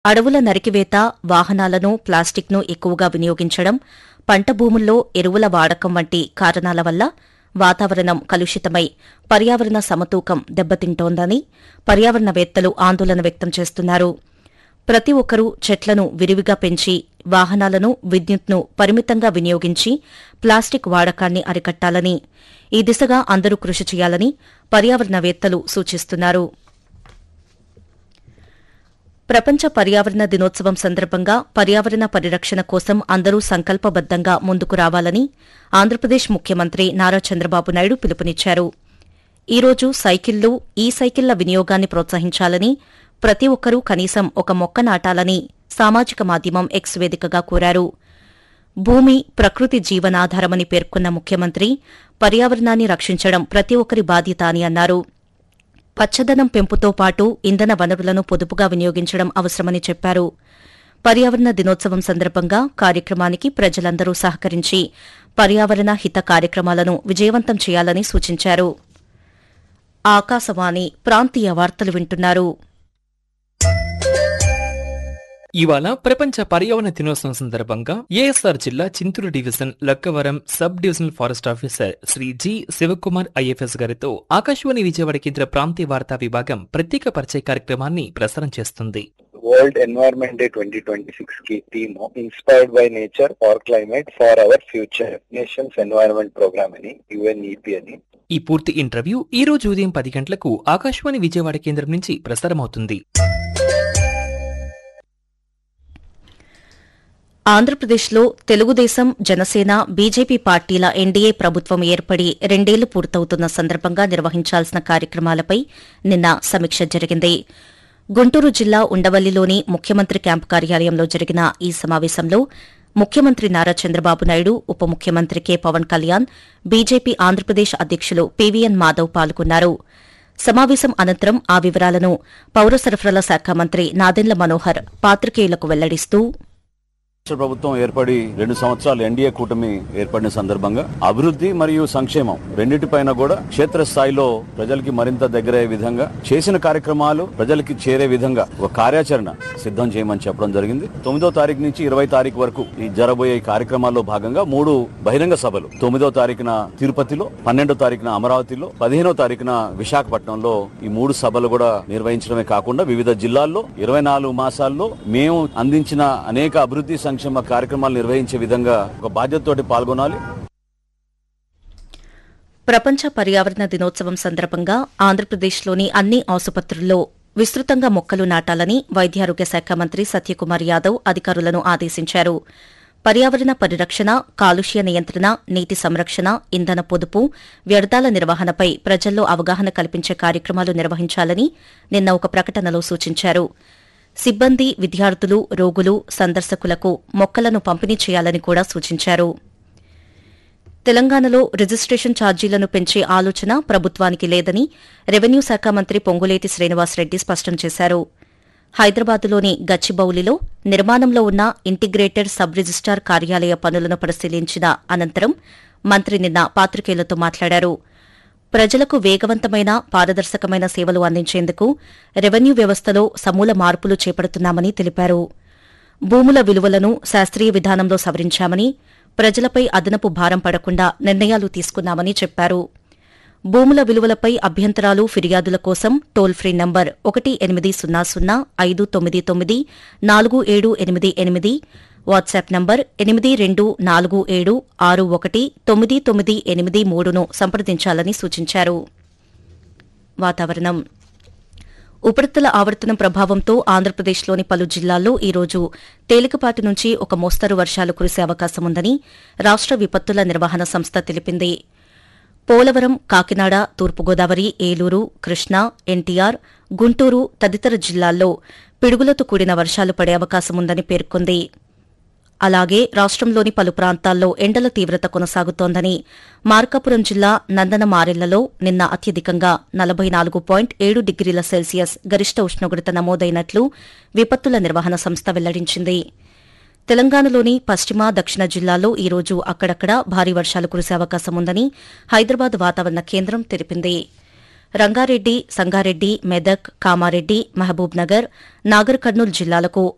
అడవుల నరికివేత వాహనాలను ప్లాస్టిక్ను ఎక్కువగా వినియోగించడం పంట భూముల్లో ఎరువుల వాడకం వంటి కారణాల వల్ల వాతావరణం కలుషితమై పర్యావరణ సమతూకం దెబ్బతింటోందని పర్యావరణవేత్తలు ఆందోళన వ్యక్తం చేస్తున్నారు ప్రతి ఒక్కరూ చెట్లను విరివిగా పెంచి వాహనాలను విద్యుత్ను పరిమితంగా వినియోగించి ప్లాస్టిక్ వాడకాన్ని అరికట్టాలని ఈ దిశగా అందరూ కృషి చేయాలని పర్యావరణవేత్తలు సూచిస్తున్నారు ప్రపంచ పర్యావరణ దినోత్సవం సందర్భంగా పర్యావరణ పరిరక్షణ కోసం అందరూ సంకల్పబద్దంగా ముందుకు రావాలని ఆంధ్రప్రదేశ్ ముఖ్యమంత్రి నారా చంద్రబాబు నాయుడు పిలుపునిచ్చారు ఈ రోజు సైకిళ్లు ఈ సైకిళ్ల వినియోగాన్ని ప్రోత్సహించాలని ప్రతి ఒక్కరూ కనీసం ఒక మొక్క నాటాలని సామాజిక మాధ్యమం ఎక్స్ వేదికగా కోరారు భూమి ప్రకృతి జీవనాధారమని పేర్కొన్న ముఖ్యమంత్రి పర్యావరణాన్ని రక్షించడం ప్రతి ఒక్కరి బాధ్యత అని అన్నారు పచ్చదనం పెంపుతో పాటు ఇంధన వనరులను పొదుపుగా వినియోగించడం అవసరమని చెప్పారు పర్యావరణ దినోత్సవం సందర్భంగా కార్యక్రమానికి ప్రజలందరూ సహకరించి పర్యావరణ హిత కార్యక్రమాలను విజయవంతం చేయాలని సూచించారు ఆకాశవాణి ప్రాంతీయ వార్తలు వింటున్నారు ఇవాళ ప్రపంచ పర్యావరణ దినోత్సవం సందర్భంగా ఏఎస్ఆర్ జిల్లా Chintur division Lakkavaram sub divisional forest officer Shri G Sivakumar IFS గారితో ఆకాశవాణి విజయవాడ కేంద్ర ప్రాంతీయ వార్తా విభాగం ప్రత్యేక పరిచయ కార్యక్రమాన్ని ప్రసారం చేస్తుంది world environment day twenty twenty six కి theme inspired by nature for climate for our future nations environment programme అని యుఎన్ఈపి అని ఈ పూర్తి ఇంటర్వ్యూ ఈ రోజు ఉదయం పది గంటలకు ఆకాశవాణి విజయవాడ కేంద్రం నుంచి ప్రసారమవుతుంది ఆంధ్రప్రదేశ్లో తెలుగుదేశం జనసేన బీజేపీ పార్టీల ఎన్డీఏ ప్రభుత్వం ఏర్పడి రెండేళ్లు పూర్తవుతున్న సందర్భంగా నిర్వహించాల్సిన కార్యక్రమాలపై నిన్న సమీక్ష జరిగింది గుంటూరు జిల్లా ఉండవల్లిలోని ముఖ్యమంత్రి క్యాంపు కార్యాలయంలో జరిగిన ఈ సమావేశంలో ముఖ్యమంత్రి నారా చంద్రబాబు నాయుడు ఉప ముఖ్యమంత్రి కె పవన్ కళ్యాణ్ బీజేపీ ఆంధ్రప్రదేశ్ అధ్యకులు పీవీఎన్ మాధవ్ పాల్గొన్నారు సమావేశం అనంతరం ఆ వివరాలను పౌర సరఫరాల శాఖ మంత్రి నాదెండ్ల మనోహర్ పాత్రికేయులకు వెల్లడిస్తూ రాష్ట్ర ప్రభుత్వం ఏర్పడి రెండు సంవత్సరాలు ఎన్డీఏ కూటమి ఏర్పడిన సందర్భంగా అభివృద్ధి మరియు సంక్షేమం రెండింటిపైన కూడా క్షేత్ర స్థాయిలో ప్రజలకి మరింత దగ్గరయ్యే విధంగా చేసిన కార్యక్రమాలు ప్రజలకి చేరే విధంగా ఒక కార్యాచరణ సిద్ధం చేయమని చెప్పడం జరిగింది తొమ్మిదో తారీఖు నుంచి ఇరవై తారీఖు వరకు ఈ జరబోయే ఈ కార్యక్రమాల్లో భాగంగా మూడు బహిరంగ సభలు తొమ్మిదో తారీఖున తిరుపతిలో పన్నెండో తారీఖున అమరావతిలో పదిహేనో తారీఖున విశాఖపట్నంలో ఈ మూడు సభలు కూడా నిర్వహించడమే కాకుండా వివిధ జిల్లాల్లో ఇరవై నాలుగు మాసాల్లో మేము అందించిన అనేక అభివృద్ధి సంక్షేమ కార్యక్రమాలు నిర్వహించే విధంగా ఒక బాధ్యతతోటి పాల్గొనాలి ప్రపంచ పర్యావరణ దినోత్సవం సందర్భంగా ఆంధ్రప్రదేశ్లోని అన్ని ఆసుపత్రుల్లో విస్తృతంగా మొక్కలు నాటాలని వైద్యారోగ్య శాఖ మంత్రి సత్యకుమార్ యాదవ్ అధికారులను ఆదేశించారు పర్యావరణ పరిరక్షణ కాలుష్య నియంత్రణ నీటి సంరక్షణ ఇంధన పొదుపు వ్యర్థాల నిర్వహణపై ప్రజల్లో అవగాహన కల్పించే కార్యక్రమాలు నిర్వహించాలని నిన్న ఒక ప్రకటనలో సూచించారు సిబ్బంది విద్యార్థులు రోగులు సందర్శకులకు మొక్కలను పంపిణీ చేయాలని కూడా సూచించారు తెలంగాణలో రిజిస్ట్రేషన్ ఛార్జీలను పెంచే ఆలోచన ప్రభుత్వానికి లేదని రెవెన్యూ శాఖ మంత్రి పొంగులేటి శ్రీనివాసరెడ్డి స్పష్టం చేశారు హైదరాబాద్లోని గచ్చిబౌలిలో నిర్మాణంలో ఉన్న ఇంటిగ్రేటెడ్ సబ్ రిజిస్టార్ కార్యాలయ పనులను పరిశీలించిన అనంతరం మంత్రి నిన్న పాత్రికేయులతో మాట్లాడారు ప్రజలకు వేగవంతమైన పారదర్శకమైన సేవలు అందించేందుకు రెవెన్యూ వ్యవస్థలో సమూల మార్పులు చేపడుతున్నామని తెలిపారు భూముల విలువలను శాస్త్రీయ విధానంలో సవరించామని ప్రజలపై అదనపు భారం పడకుండా నిర్ణయాలు తీసుకున్నామని చెప్పారు భూముల విలువలపై అభ్యంతరాలు ఫిర్యాదుల కోసం టోల్ ఫ్రీ నంబర్ ఒకటి ఎనిమిది సున్నా సున్నా ఐదు తొమ్మిది తొమ్మిది నాలుగు ఏడు ఎనిమిది ఎనిమిది వాట్సాప్ నంబర్ ఎనిమిది రెండు నాలుగు ఏడు ఆరు ఒకటి తొమ్మిది తొమ్మిది ఎనిమిది మూడును సంప్రదించాలని సూచించారు వాతావరణం ఉపరితల ఆవర్తనం ప్రభావంతో ఆంధ్రప్రదేశ్లోని పలు జిల్లాల్లో ఈ రోజు తేలికపాటి నుంచి ఒక మోస్తరు వర్షాలు కురిసే అవకాశం ఉందని రాష్ట విపత్తుల నిర్వహణ సంస్థ తెలిపింది పోలవరం కాకినాడ తూర్పుగోదావరి ఏలూరు కృష్ణా ఎన్టీఆర్ గుంటూరు తదితర జిల్లాల్లో పిడుగులతో కూడిన వర్షాలు పడే అవకాశం ఉందని పేర్కొంది అలాగే రాష్ట్రంలోని పలు ప్రాంతాల్లో ఎండల తీవ్రత కొనసాగుతోందని మార్కాపురం జిల్లా నందన మారెళ్లలో నిన్న అత్యధికంగా నలభై నాలుగు పాయింట్ ఏడు డిగ్రీల సెల్సియస్ గరిష్ట ఉష్ణోగ్రత నమోదైనట్లు విపత్తుల నిర్వహణ సంస్థ వెల్లడించింది తెలంగాణలోని పశ్చిమ దక్షిణ జిల్లాల్లో ఈ రోజు అక్కడక్కడ భారీ వర్షాలు కురిసే అవకాశం ఉందని హైదరాబాద్ వాతావరణ కేంద్రం తెలిపింది రంగారెడ్డి సంగారెడ్డి మెదక్ కామారెడ్డి మహబూబ్ నగర్ నాగర్ కర్నూల్ జిల్లాలకు